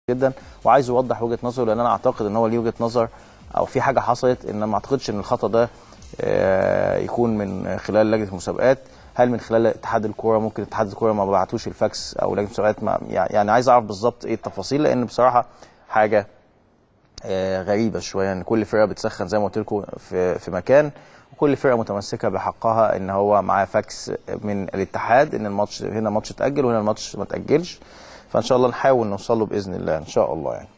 جدا وعايز يوضح وجهه نظره لان انا اعتقد ان هو ليه وجهه نظر او في حاجه حصلت ان ما اعتقدش ان الخطا ده آه، يكون من خلال لجنه المسابقات هل من خلال اتحاد الكوره ممكن اتحاد الكوره ما بعتوش الفاكس او لجنه المسابقات ما يعني عايز اعرف بالظبط ايه التفاصيل لان بصراحه حاجه آه، غريبه شويه ان كل فرقه بتسخن زي ما قلت لكم في في مكان وكل فرقه متمسكه بحقها ان هو معاه فاكس من الاتحاد ان الماتش هنا ماتش اتاجل وهنا الماتش ما اتاجلش فان شاء الله نحاول نوصل له باذن الله ان شاء الله يعني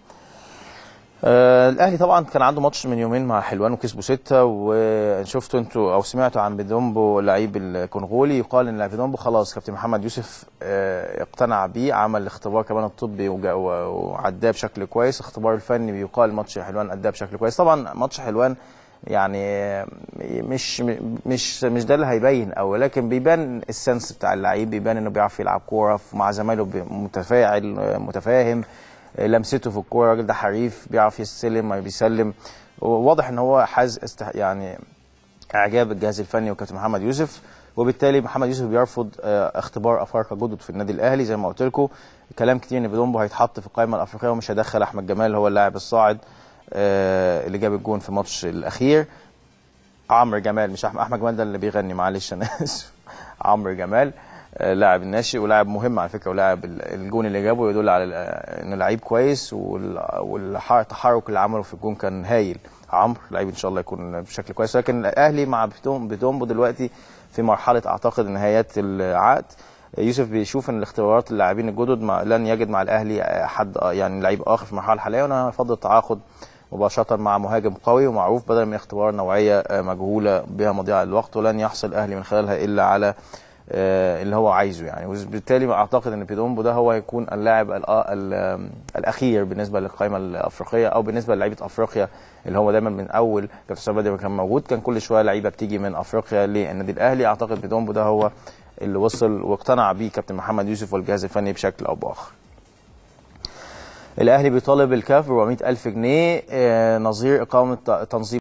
آه الاهلي طبعا كان عنده ماتش من يومين مع حلوان وكسبوا سته وشفتوا انتوا او سمعتوا عن بيدومبو اللعيب الكونغولي يقال ان بيدومبو خلاص كابتن محمد يوسف آه اقتنع بيه عمل الاختبار كمان الطبي وجا- و- وعداه بشكل كويس اختبار الفني بيقال ماتش حلوان اداه بشكل كويس طبعا ماتش حلوان يعني مش مش مش ده اللي هيبين او لكن بيبان السنس بتاع اللعيب بيبان انه بيعرف يلعب كوره مع زمايله بي- متفاعل متفاهم لمسته في الكوره الراجل ده حريف بيعرف يستلم ما بيسلم واضح ان هو حاز استح يعني اعجاب الجهاز الفني وكابتن محمد يوسف وبالتالي محمد يوسف بيرفض آه، اختبار افارقه جدد في النادي الاهلي زي ما قلت لكم كلام كتير ان بيدومبو هيتحط في القائمه الافريقيه ومش هيدخل احمد جمال هو اللاعب الصاعد آه، اللي جاب الجون في الماتش الاخير عمرو جمال مش احمد احمد جمال ده اللي بيغني معلش انا اسف عمرو جمال آه، لاعب الناشئ ولاعب مهم على فكره ولاعب ال- الجون اللي جابه يدل على ال- انه لعيب كويس والتحرك اللي عمله في الجون كان هايل عمرو لعيب ان شاء الله يكون بشكل كويس لكن الاهلي مع بتوم- بتومبو دلوقتي في مرحله اعتقد نهايات العقد يوسف بيشوف ان الاختبارات اللاعبين الجدد مع لن يجد مع الاهلي حد يعني لعيب اخر في المرحله الحاليه وانا افضل التعاقد مباشره مع مهاجم قوي ومعروف بدل من اختبار نوعيه آه، مجهوله بها مضيع الوقت ولن يحصل الاهلي من خلالها الا على آه، اللي هو عايزه يعني وبالتالي اعتقد ان بيدومبو ده هو هيكون اللاعب الأ- ال- الاخير بالنسبه للقائمه الافريقيه او بالنسبه للعيبه افريقيا اللي هو دايما من اول كابتن سامي بدري كان موجود كان كل شويه لعيبه بتيجي من افريقيا للنادي الاهلي اعتقد بيدومبو ده هو اللي وصل واقتنع بيه كابتن محمد يوسف والجهاز الفني بشكل او باخر الاهلي بيطالب الكاف ب 400 الف جنيه آه، نظير اقامه تنظيم